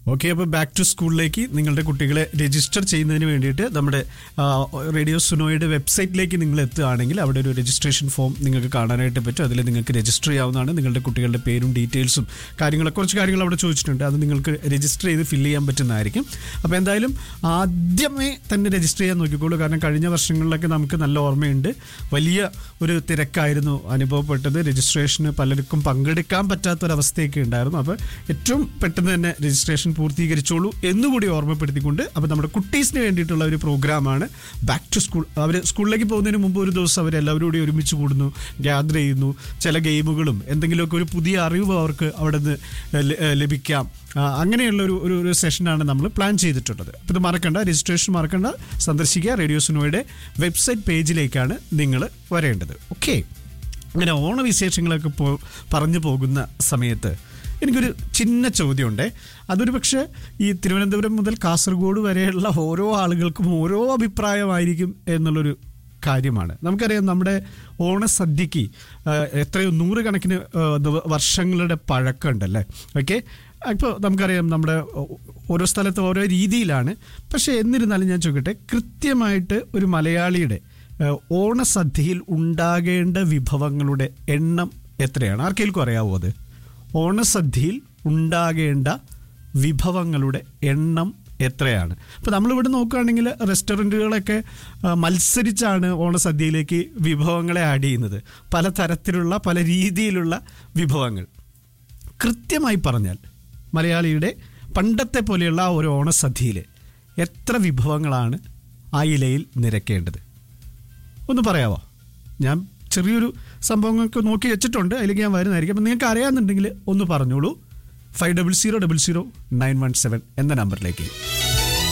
okay അപ്പോൾ back to സ്കൂളിലേക്ക് നിങ്ങളുടെ കുട്ടികളെ രജിസ്റ്റർ ചെയ്യുന്നതിന് വേണ്ടിയിട്ട് നമ്മുടെ ആ, റേഡിയോ സുനോയുടെ വെബ്സൈറ്റിലേക്ക് നിങ്ങൾ എത്തുകയാണെങ്കിൽ അവിടെ ഒരു രജിസ്ട്രേഷൻ ഫോം നിങ്ങൾക്ക് കാണാനായിട്ട് പറ്റും അതിൽ നിങ്ങൾക്ക് രജിസ്റ്റർ ചെയ്യാവുന്നതാണ് നിങ്ങളുടെ കുട്ടികളുടെ പേരും ഡീറ്റെയിൽസും കാര്യങ്ങളൊക്കെ കുറച്ച് കാര്യങ്ങൾ അവിടെ ചോദിച്ചിട്ടുണ്ട് അത് നിങ്ങൾക്ക് രജിസ്റ്റർ ചെയ്ത് ഫില്ല് ചെയ്യാൻ പറ്റുന്നതായിരിക്കും അപ്പോൾ എന്തായാലും ആദ്യമേ തന്നെ രജിസ്റ്റർ ചെയ്യാൻ നോക്കിക്കോളൂ കാരണം കഴിഞ്ഞ വർഷങ്ങളിലൊക്കെ നമുക്ക് നല്ല ഓർമ്മയുണ്ട് വലിയ ഒരു തിരക്കായിരുന്നു അനുഭവപ്പെട്ടത് രജിസ്ട്രേഷന് പലർക്കും പങ്കെടുക്കാൻ പറ്റാത്തൊരവസ്ഥയൊക്കെ ഉണ്ടായിരുന്നു അപ്പോൾ ഏറ്റവും പെട്ടെന്ന് തന്നെ രജിസ്ട്രേഷൻ പൂർത്തീകരിച്ചോളൂ എന്നുകൂടി ഓർമ്മപ്പെടുത്തിക്കൊണ്ട് അപ്പോൾ നമ്മുടെ കുട്ടീസിന് വേണ്ടിയിട്ടുള്ള ഒരു പ്രോഗ്രാമാണ് ബാക്ക് ടു സ്കൂൾ അവർ സ്കൂളിലേക്ക് പോകുന്നതിന് മുമ്പ് ഒരു ദിവസം അവരെല്ലാവരും കൂടി ഒരുമിച്ച് കൂടുന്നു ഗ്യാദർ ചെയ്യുന്നു ചില ഗെയിമുകളും എന്തെങ്കിലുമൊക്കെ ഒരു പുതിയ അറിവ് അവർക്ക് അവിടെ നിന്ന് ല- ലഭിക്കാം ആ, അങ്ങനെയുള്ള ഒരു ഒരു ഒരു സെഷനാണ് നമ്മൾ പ്ലാൻ ചെയ്തിട്ടുള്ളത് അപ്പോൾ ഇത് മറക്കണ്ട രജിസ്ട്രേഷൻ മറക്കണ്ട സന്ദർശിക്കുക റേഡിയോ സുനോയുടെ വെബ്സൈറ്റ് പേജിലേക്കാണ് നിങ്ങൾ വരേണ്ടത് ഓക്കെ അങ്ങനെ ഓണവിശേഷങ്ങളൊക്കെ പോ പറഞ്ഞു പോകുന്ന സമയത്ത് എനിക്കൊരു ചിന്ന ചോദ്യമുണ്ടേ അതൊരു പക്ഷേ ഈ തിരുവനന്തപുരം മുതൽ കാസർഗോഡ് വരെയുള്ള ഓരോ ആളുകൾക്കും ഓരോ അഭിപ്രായമായിരിക്കും എന്നുള്ളൊരു കാര്യമാണ് നമുക്കറിയാം നമ്മുടെ ഓണസദ്യക്ക് ആ, എത്രയോ നൂറുകണക്കിന് ആ, ദിവ- വർഷങ്ങളുടെ പഴക്കമുണ്ടല്ലേ ഓക്കെ ഇപ്പോൾ നമുക്കറിയാം നമ്മുടെ ഓ- ഓരോ സ്ഥലത്ത് ഓരോ രീതിയിലാണ് പക്ഷേ എന്നിരുന്നാലും ഞാൻ ചോദിക്കട്ടെ കൃത്യമായിട്ട് ഒരു മലയാളിയുടെ ഏഹ് ഓണസദ്യയിൽ ഉണ്ടാകേണ്ട വിഭവങ്ങളുടെ എണ്ണം എത്രയാണ് ആർക്കെങ്കിലും അറിയാവോ അത് ഓണസദ്യയിൽ ഉണ്ടാകേണ്ട വിഭവങ്ങളുടെ എണ്ണം എത്രയാണ് ഇപ്പോൾ നമ്മളിവിടെ നോക്കുകയാണെങ്കിൽ റെസ്റ്റോറൻറ്റുകളൊക്കെ ആ, മത്സരിച്ചാണ് ഓണസദ്യയിലേക്ക് വിഭവങ്ങളെ ആഡ് ചെയ്യുന്നത് പല തരത്തിലുള്ള പല രീതിയിലുള്ള വിഭവങ്ങൾ കൃത്യമായി പറഞ്ഞാൽ മലയാളിയുടെ പണ്ടത്തെ പോലെയുള്ള ആ ഒരു ഓണസദ്യയിൽ എത്ര വിഭവങ്ങളാണ് ആ ഇലയിൽ നിരക്കേണ്ടത് ഒന്ന് പറയാവോ ഞാൻ ചെറിയൊരു സംഭവങ്ങൾക്ക് നോക്കി വെച്ചിട്ടുണ്ട് അതിലേക്ക് ഞാൻ വരുന്നതായിരിക്കും അപ്പം നിങ്ങൾക്ക് അറിയാമെന്നുണ്ടെങ്കിൽ ഒന്ന് പറഞ്ഞോളൂ five double zero double zero nine one seven എന്ന നമ്പറിലേക്ക്